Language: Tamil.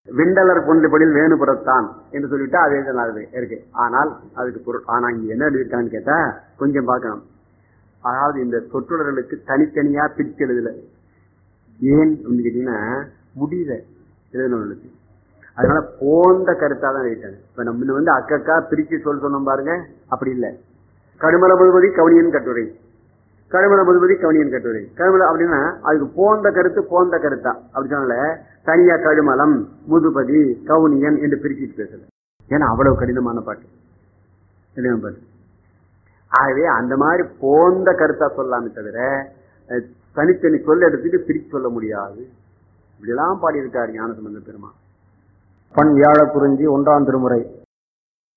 விண்டலர் கொண்டபடியில் வேணுபுறத்தான் என்று சொல்லிட்டு அதே தான் அது இருக்கு ஆனால் அதுக்கு பொருள் ஆனா இங்க என்ன எழுதியிருக்கான்னு கேட்டா கொஞ்சம் பார்க்கணும் அதாவது இந்த சொற்றொடர்களுக்கு தனித்தனியா பிரிச்சு எழுதல ஏன் அப்படின்னு கேட்டீங்கன்னா முடியல எழுதினவர்களுக்கு அதனால போந்த கருத்தா தான் எழுதிட்டாங்க இப்ப நம்ம வந்து அக்கக்கா பிரிச்சு சொல் சொன்னோம் பாருங்க அப்படி இல்லை கடுமல முழுவதி கவனியன் கட்டுரை கடுமல முழுவதி கவனியன் கட்டுரை கடுமல அப்படின்னா அதுக்கு போந்த கருத்து போந்த கருத்தா அப்படி சொன்னால தனியா கடுமலம் முதுபதி கவுனியன் என்று பிரிச்சுட்டு பேசல ஏன்னா அவ்வளவு கடினமான பாட்டு கடினமான பாட்டு ஆகவே அந்த மாதிரி போந்த கருத்தா சொல்லலாமே தவிர அஹ், தனித்தனி சொல்ல எடுத்துட்டு பிரிச்சு சொல்ல முடியாது இப்படியெல்லாம் பாடியிருக்காரு ஞானசம்பந்த பெருமா பண் வியாழ குறிஞ்சி ஒன்றாம் திருமுறை